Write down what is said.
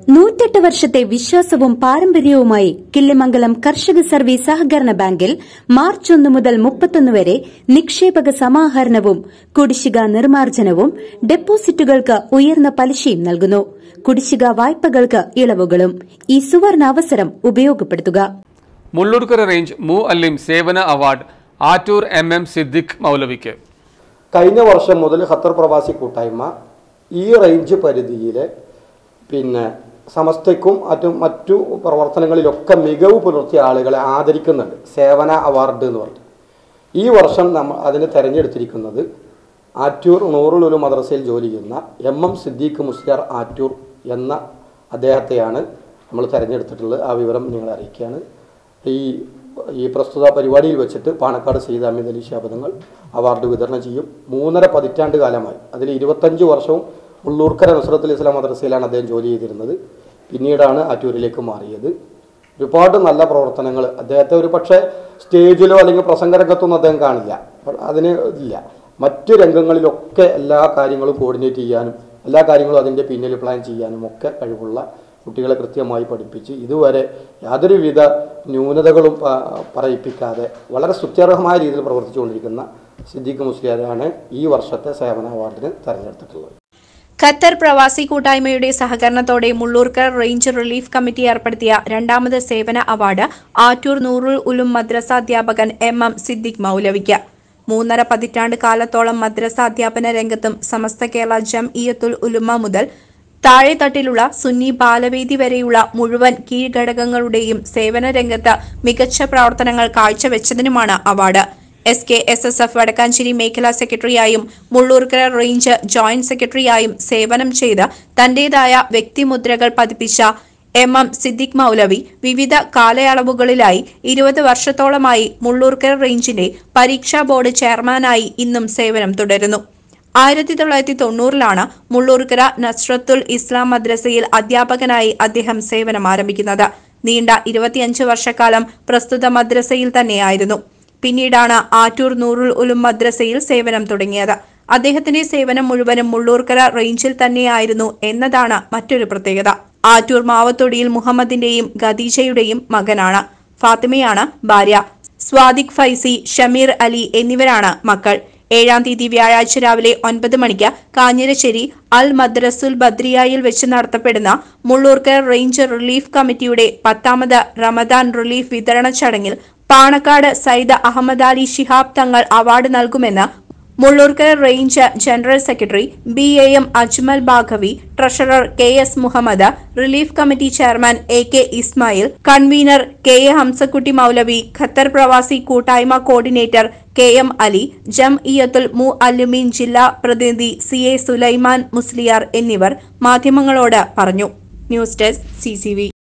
നൂറ്റെട്ട് വർഷത്തെ വിശ്വാസവും പാരമ്പര്യവുമായി കിള്ളിമംഗലം കർഷക സർവീസ് സഹകരണ ബാങ്കിൽ മാർച്ച് ഒന്ന് മുതൽ മുപ്പത്തൊന്ന് വരെ നിക്ഷേപക സമാഹരണവും കുടിശ്ശിക നിർമ്മാർജ്ജനവും ഡെപ്പോസിറ്റുകൾക്ക് ഉയർന്ന പലിശയും നൽകുന്നു കുടിശ്ശിക വായ്പകൾക്ക് ഇളവുകളും ഈ സുവർണ അവസരം ഉപയോഗപ്പെടുത്തുക മുള്ളൂർക്കര റേഞ്ച് മു അല്ലിം സേവന award Attoor M M Siddique മൗലവിക്ക് കഴിഞ്ഞ വർഷം മുതൽ ഖത്തർ പ്രവാസി കൂട്ടായ്മ ഈ റേഞ്ച് പരിധിയിലെ പിന്നെ സമസ്തയ്ക്കും മറ്റും മറ്റു പ്രവർത്തനങ്ങളിലൊക്കെ മികവ് പുലർത്തിയ ആളുകളെ ആദരിക്കുന്നുണ്ട് സേവന അവാർഡ് എന്ന് പറയും ഈ വർഷം നമ്മൾ അതിന് തിരഞ്ഞെടുത്തിരിക്കുന്നത് ആറ്റൂർ നൂറുൽ ഉലു മദ്രസയിൽ ജോലി ചെയ്യുന്ന എം എം സിദ്ദീഖ് മുസ്ലിയാർ ആറ്റൂർ എന്ന അദ്ദേഹത്തെയാണ് നമ്മൾ തിരഞ്ഞെടുത്തിട്ടുള്ളത് ആ വിവരം നിങ്ങളെ അറിയിക്കുകയാണ് ഈ ഈ പ്രസ്തുത പരിപാടിയിൽ വെച്ചിട്ട് പാണക്കാട് സയ്യിദ് അഹമ്മദ് അലി ശാബദങ്ങൾ അവാർഡ് വിതരണം ചെയ്യും മൂന്നര പതിറ്റാണ്ട് കാലമായി അതിൽ ഇരുപത്തഞ്ച് വർഷവും ഉള്ളൂർക്കര നുസ്രത്തുൽ ഇസ്ലാം മദ്രസയിലാണ് അദ്ദേഹം ജോലി ചെയ്തിരുന്നത് പിന്നീടാണ് ആറ്റൂരിലേക്ക് മാറിയത് ഒരുപാട് നല്ല പ്രവർത്തനങ്ങൾ അദ്ദേഹത്തെ ഒരു പക്ഷേ സ്റ്റേജിലോ അല്ലെങ്കിൽ പ്രസംഗരംഗത്തൊന്നും അദ്ദേഹം കാണില്ല അതിന് ഇല്ല മറ്റു രംഗങ്ങളിലൊക്കെ എല്ലാ കാര്യങ്ങളും കോർഡിനേറ്റ് ചെയ്യാനും എല്ലാ കാര്യങ്ങളും അതിൻ്റെ പിന്നിൽ പ്ലാൻ ചെയ്യാനും ഒക്കെ കഴിവുള്ള കുട്ടികളെ കൃത്യമായി പഠിപ്പിച്ച് ഇതുവരെ യാതൊരുവിധ ന്യൂനതകളും പ- പറയിപ്പിക്കാതെ വളരെ സ്തുത്യർഹമായ രീതിയിൽ പ്രവർത്തിച്ചുകൊണ്ടിരിക്കുന്ന സിദ്ദീഖ് മുസ്ലിയാരാണ് ഈ വർഷത്തെ സേവന അവാർഡിന് തെരഞ്ഞെടുത്തിട്ടുള്ളത് ഖത്തർ പ്രവാസി കൂട്ടായ്മയുടെ സഹകരണത്തോടെ മുള്ളൂർക്കർ റേഞ്ച് റിലീഫ് കമ്മിറ്റി ഏർപ്പെടുത്തിയ രണ്ടാമത് സേവന അവാർഡ് ആറ്റൂർ നൂറുൽ ഉലും മദ്രസ അധ്യാപകൻ എം എം സിദ്ദിഖ് മൗലവിക്ക് മൂന്നര പതിറ്റാണ്ട് കാലത്തോളം മദ്രസ അധ്യാപന രംഗത്തും സമസ്ത കേരള ജം ഇയത്തുൽ ഉലുമ മുതൽ താഴെത്തട്ടിലുള്ള സുന്നി ബാലവേദി വരെയുള്ള മുഴുവൻ കീഴ്ഘടകങ്ങളുടെയും സേവന രംഗത്ത് മികച്ച പ്രവർത്തനങ്ങൾ കാഴ്ചവെച്ചതിനുമാണ് award S K S S F Vadakkanchery മേഖലാ സെക്രട്ടറിയായും മുള്ളൂർക്കര റേഞ്ച് ജോയിന്റ് സെക്രട്ടറിയായും സേവനം ചെയ്ത് തന്റേതായ വ്യക്തിമുദ്രകൾ പതിപ്പിച്ച എം എം സിദ്ദിഖ് മൗലവി വിവിധ കാലയളവുകളിലായി ഇരുപത് വർഷത്തോളമായി മുള്ളൂർക്കര റേഞ്ചിന്റെ പരീക്ഷാ ബോർഡ് ചെയർമാനായി ഇന്നും സേവനം തുടരുന്നു ആയിരത്തി തൊള്ളായിരത്തി തൊണ്ണൂറിലാണ് മുള്ളൂർക്കര നസ്രത്തുൽ ഇസ്ലാം മദ്രസയിൽ അധ്യാപകനായി അദ്ദേഹം സേവനം ആരംഭിക്കുന്നത് നീണ്ട ഇരുപത്തിയഞ്ച് വർഷക്കാലം പ്രസ്തുത മദ്രസയിൽ തന്നെയായിരുന്നു പിന്നീടാണ് ആറ്റൂർ നൂറുൽ ഉലും മദ്രസയിൽ സേവനം തുടങ്ങിയത് അദ്ദേഹത്തിന്റെ സേവനം മുഴുവനും മുള്ളൂർക്കര റേഞ്ചിൽ തന്നെയായിരുന്നു എന്നതാണ് മറ്റൊരു പ്രത്യേകത ആറ്റൂർ മാവത്തൊടിയിൽ മുഹമ്മദിന്റെയും ഖദീജയുടെയും മകനാണ് ഫാത്തിമയാണ് ഭാര്യ സ്വാദിഖ് ഫൈസി ഷമീർ അലി എന്നിവരാണ് മക്കൾ ഏഴാം തീയതി വ്യാഴാഴ്ച രാവിലെ ഒൻപത് മണിക്ക് കാഞ്ഞിരശ്ശേരി അൽ മദ്രസുൽ ബദ്രിയയിൽ വെച്ച് നടത്തപ്പെടുന്ന മുള്ളൂർക്കർ റേഞ്ച് റിലീഫ് കമ്മിറ്റിയുടെ പത്താമത് റമദാൻ റിലീഫ് വിതരണ ചടങ്ങിൽ പാണക്കാട് സയ്യിദ് അഹമ്മദ് അലി ശിഹാബ് തങ്ങൾ അവാർഡ് നൽകുമെന്ന് Mullurkara range general secretary B A M Ajmal Baqavi treasurer K S Muhammad relief committee chairman A K Ismail convener K A Hamzakutty Moulavi Qatar പ്രവാസി കൂട്ടായ്മ കോർഡിനേറ്റർ കെ എം അലി ജം ഇയത്തുൽ മു അല്ലുമീൻ ജില്ലാ പ്രതിനിധി സി എ സുലൈമാൻ മുസ്ലിയാർ എന്നിവർ മാധ്യമങ്ങളോട് പറഞ്ഞു ന്യൂസ് ഡെസ്ക് സി